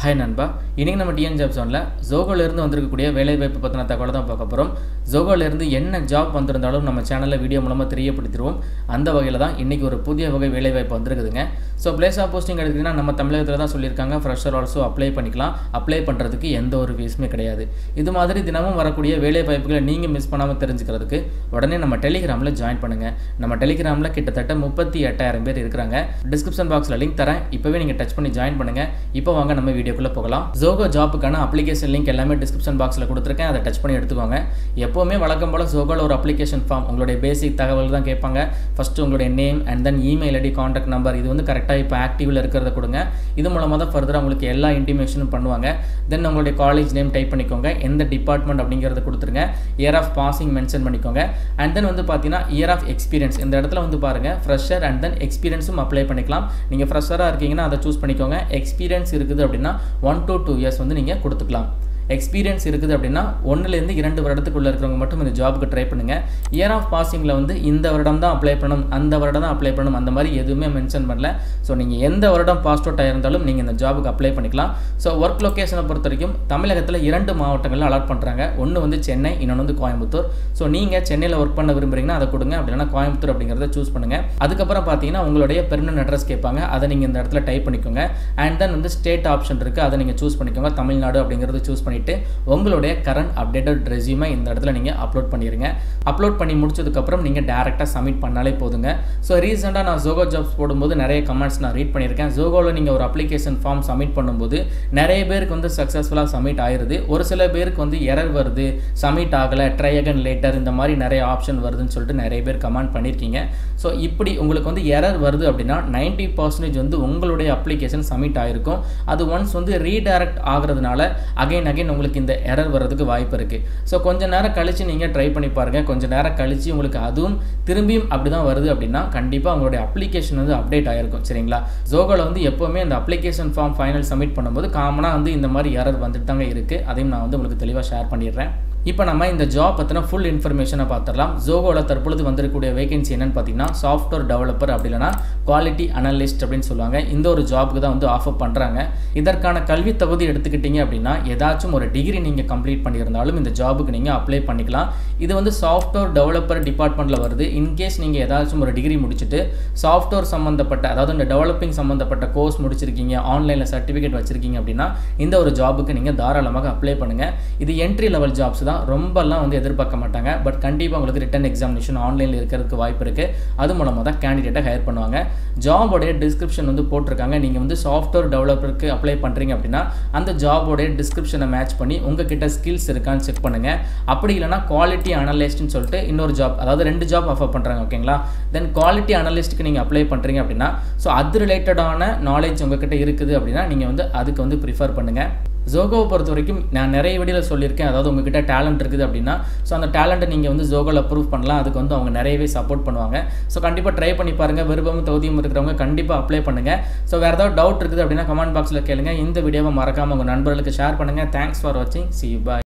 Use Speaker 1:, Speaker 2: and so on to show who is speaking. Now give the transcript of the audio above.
Speaker 1: hi நண்பா இன்றைக்கி நம்ம டிஎன் ஜாப் ஜோனில் ஜோகோலேருந்து வந்திருக்கக்கூடிய வேலைவாய்ப்பு பற்றின தகவலை தான் பார்க்க போகிறோம் ஜோகோலேருந்து என்ன ஜாப் வந்திருந்தாலும் நம்ம சேனலில் வீடியோ மூலமாக தெரியப்படுத்திடுவோம் அந்த வகையில் தான் இன்றைக்கி ஒரு புதிய வகை வேலைவாய்ப்பு வந்திருக்குதுங்க ஸோ பிளேஸ் ஆஃப் போஸ்டிங் எடுத்திங்கன்னா நம்ம தமிழகத்தில் தான் சொல்லியிருக்காங்க ஃப்ரெஷர் ஆல்சோ அப்ளை பண்ணிக்கலாம் அப்ளை பண்ணுறதுக்கு எந்த ஒரு ஃபீஸுமே கிடையாது இது மாதிரி தினமும் வரக்கூடிய வேலைவாய்ப்புகளை நீங்கள் மிஸ் பண்ணாமல் தெரிஞ்சுக்கிறதுக்கு உடனே நம்ம டெலிகிராமில் ஜாயின் பண்ணுங்கள் நம்ம டெலிகிராமில் கிட்டத்தட்ட முப்பத்தி எட்டாயிரம் பேர் இருக்கிறாங்க டிஸ்கிரிப்ஷன் பாக்ஸில் லிங்க் தரேன் இப்போவே நீங்கள் டச் பண்ணி ஜாயின் பண்ணுங்கள் இப்போ வாங்க நம்ம வீடியோக்குள்ளே போகலாம் ஜோகோ ஜாப்புக்கான அப்ளிகேஷன் லிங்க் எல்லாமே டிஸ்கிரிப்ஷன் பாக்ஸில் கொடுத்துருக்கேன் அதை டச் பண்ணி எடுத்துக்கோங்க எப்போவுமே வழக்கம் போல் ஜோகோவில் ஒரு அப்ளிகேஷன் ஃபார்ம் உங்களுடைய பேசிக் தகவல் தான் கேட்பாங்க ஃபஸ்ட்டு உங்களுடைய name and then email ID contact number இது வந்து கரெக்டாக இப்போ ஆக்டிவில் இருக்கிறத கொடுங்க இது மூலமாக தான் ஃபர்தராக உங்களுக்கு எல்லா இன்டிமேஷனும் பண்ணுவாங்க தென் உங்களுடைய காலேஜ் நேம் டைப் பண்ணிக்கோங்க எந்த டிபார்ட்மெண்ட் அப்படிங்கிறத கொடுத்துருங்க இயர் ஆஃப் பாசிங் மென்ஷன் பண்ணிக்கோங்க அண்ட் தென் வந்து பார்த்தீங்கன்னா இயர் ஆஃப் எக்ஸ்பீரியன்ஸ் இந்த இடத்துல வந்து பாருங்கள் ஃப்ரெஷர் அண்ட் தென் எக்ஸ்பீரியன்ஸும் அப்ளை பண்ணிக்கலாம் நீங்கள் ஃப்ரெஷராக இருக்கீங்கன்னா அதை சூஸ் பண்ணிக்கோங்க எக்ஸ்பீரியன்ஸ் இருக்குது அப்படின்னா ஒன் to டூ இயர்ஸ் வந்து நீங்கள் கொடுத்துக்கலாம் எக்ஸ்பீரியன்ஸ் இருக்குது அப்படின்னா ஒன்றுலேருந்து இரண்டு வருடத்துக்குள்ளே இருக்கிறவங்க மட்டும் இந்த ஜாபுக்கு ட்ரை பண்ணுங்கள் இயர் ஆஃப் பாசிங்கில் வந்து இந்த வருடம் தான் அப்ளை பண்ணணும் அந்த வருடம் தான் அப்ளை பண்ணணும் அந்த மாதிரி எதுவுமே மென்ஷன் பண்ணல ஸோ நீங்கள் எந்த வருடம் பாஸ் அவுட் ஆயிருந்தாலும் நீங்கள் இந்த ஜாபுக்கு அப்ளை பண்ணிக்கலாம் ஸோ ஒர்க் லொக்கேஷனை பொறுத்த வரைக்கும் தமிழகத்தில் இரண்டு மாவட்டங்களில் அலாட் பண்ணுறாங்க ஒன்று வந்து சென்னை இன்னொன்று வந்து கோயம்புத்தூர் ஸோ நீங்கள் சென்னையில் ஒர்க் பண்ண விரும்புறீங்கன்னா அதை கொடுங்க அப்படின்னா கோயம்புத்தூர் அப்படிங்கிறத சூஸ் பண்ணுங்கள் அதுக்கப்புறம் பார்த்தீங்கன்னா உங்களுடைய பெர்மனன்ட் அட்ரஸ் கேட்பாங்க அதை நீங்கள் இந்த இடத்துல டைப் பண்ணிக்கோங்க அண்ட் தென் வந்து ஸ்டேட் ஆப்ஷன் இருக்குது அதை நீங்கள் சூஸ் பண்ணிக்கோங்க தமிழ்நாடு அப்படிங்கிறத சூஸ் பண்ணிவிட்டு உங்களுடைய கரண்ட் அப்டேட்டட் ரெசியூமை இந்த இடத்துல நீங்கள் அப்லோட் பண்ணிடுங்க அப்லோட் பண்ணி முடிச்சதுக்கப்புறம் நீங்கள் டேரெக்டாக சப்மிட் பண்ணாலே போதுங்க ஸோ ரீசெண்டாக நான் ஜோகோ ஜாப்ஸ் போடும்போது நிறைய கமெண்ட்ஸ் நான் ரீட் பண்ணியிருக்கேன் ஜோகோவில் நீங்கள் ஒரு அப்ளிகேஷன் ஃபார்ம் சப்மிட் பண்ணும்போது நிறைய பேருக்கு வந்து சக்ஸஸ்ஃபுல்லாக சப்மிட் ஆயிருது ஒரு சில பேருக்கு வந்து எரர் வருது சப்மிட் ஆகலை ட்ரை அகன் லேட்டர் இந்த மாதிரி நிறைய ஆப்ஷன் வருதுன்னு சொல்லிட்டு நிறைய பேர் கமெண்ட் பண்ணியிருக்கீங்க ஸோ இப்படி உங்களுக்கு வந்து எரர் வருது அப்படின்னா நைன்ட்டி பர்சன்டேஜ் வந்து உங்களுடைய அப்ளிகேஷன் சப்மிட் ஆகிருக்கும் அது ஒன்ஸ் வந்து ரீடைரக்ட் ஆகிறதுனால அகைன் அகைன் உங்களுக்கு இந்த எரர் வர்றதுக்கு வாய்ப்பு இருக்குது ஸோ கொஞ்ச நேரம் கழித்து நீங்கள் ட்ரை பண்ணி பாருங்கள் கொஞ்சம் நேரம் கழித்து உங்களுக்கு அதுவும் திரும்பியும் அப்படி தான் வருது அப்படின்னா கண்டிப்பாக உங்களுடைய அப்ளிகேஷன் வந்து அப்டேட் ஆகிருக்கும் சரிங்களா ஜோகோவில் வந்து எப்போவுமே இந்த அப்ளிகேஷன் ஃபார்ம் ஃபைனல் சப்மிட் பண்ணும்போது காமனாக வந்து இந்த மாதிரி எரர் வந்துட்டு தாங்க இருக்குது அதையும் நான் வந்து உங்களுக்கு தெளிவாக ஷேர் பண்ணிடுறேன் இப்போ நம்ம இந்த ஜாப் பற்றின ஃபுல் இன்ஃபர்மேஷனை பார்த்துடலாம் ஜோகோவில் தற்பொழுது வந்திருக்கக்கூடிய வேகன்சி என்னன்னு பார்த்தீங்கன்னா சாஃப்ட்வேர் டெவலப்பர் அப்படி இல்லைனா குவாலிட்டி அனலிஸ்ட் அப்படின்னு சொல்லுவாங்க இந்த ஒரு ஜாப்புக்கு தான் வந்து ஆஃபர் பண்ணுறாங்க இதற்கான கல்வி தகுதி எடுத்துக்கிட்டீங்க அப்படின்னா ஏதாச்சும் ஒரு டிகிரி நீங்கள் கம்ப்ளீட் பண்ணியிருந்தாலும் இந்த ஜாபுக்கு நீங்கள் அப்ளை பண்ணிக்கலாம் இது வந்து சாஃப்ட்வேர் டெவலப்பர் டிபார்ட்மெண்ட்டில் வருது இன்கேஸ் நீங்கள் ஏதாச்சும் ஒரு டிகிரி முடிச்சுட்டு சாஃப்ட்வேர் சம்மந்தப்பட்ட அதாவது இந்த டெவலப்பிங் சம்மந்தப்பட்ட கோர்ஸ் முடிச்சிருக்கீங்க ஆன்லைனில் சர்டிஃபிகேட் வச்சிருக்கீங்க அப்படின்னா இந்த ஒரு ஜாபுக்கு நீங்கள் தாராளமாக அப்ளை பண்ணுங்கள் இது என்ட்ரி லெவல் ஜாப்ஸ் தான் ரொம்பலாம் வந்து எதிர்பார்க்க மாட்டாங்க பட் கண்டிப்பாக உங்களுக்கு ரிட்டன் எக்ஸாமினேஷன் ஆன்லைனில் இருக்கிறதுக்கு வாய்ப்பு இருக்குது அது மூலமாக தான் கேண்டிடேட்டை ஹையர் பண்ணுவாங்க ஜாபோடைய டிஸ்கிரிப்ஷன் வந்து போட்டிருக்காங்க நீங்கள் வந்து சாஃப்ட்வேர் டெவலப்பருக்கு அப்ளை பண்ணுறீங்க அப்படின்னா அந்த ஜாபோடைய டிஸ்கிரிப்ஷனை மேட்ச் பண்ணி உங்ககிட்ட ஸ்கில்ஸ் இருக்கான்னு செக் பண்ணுங்கள் அப்படி இல்லைனா குவாலிட்டி அனலிஸ்ட்னு சொல்லிட்டு இன்னொரு ஜாப் அதாவது ரெண்டு ஜாப் ஆஃபர் பண்ணுறாங்க ஓகேங்களா தென் குவாலிட்டி அனலிஸ்ட்டுக்கு நீங்கள் அப்ளை பண்ணுறீங்க அப்படின்னா ஸோ அது ரிலேட்டடான நாலேஜ் உங்ககிட்ட இருக்குது அப்படின்னா நீங்கள் வந்து அதுக்கு வந்து ப்ரிஃபர் பண்ணுங்கள் ஜோகோவை பொறுத்த வரைக்கும் நான் நிறைய வீடியோவில் சொல்லியிருக்கேன் அதாவது உங்ககிட்ட டேலண்ட் இருக்குது அப்படின்னா ஸோ அந்த டேலண்ட்டை நீங்கள் வந்து ஜோகோவில் அப்ரூவ் பண்ணலாம் அதுக்கு வந்து அவங்க நிறையவே சப்போர்ட் பண்ணுவாங்க ஸோ கண்டிப்பாக ட்ரை பண்ணி பாருங்கள் விருப்பமும் தகுதியும் இருக்கிறவங்க கண்டிப்பாக அப்ளை பண்ணுங்கள் ஸோ வேறு ஏதாவது டவுட் இருக்குது அப்படின்னா கமெண்ட் பாக்ஸில் கேளுங்க இந்த வீடியோவை மறக்காமல் உங்கள் நண்பர்களுக்கு ஷேர் பண்ணுங்கள் தேங்க்ஸ் ஃபார் வாட்சிங் சி பாய்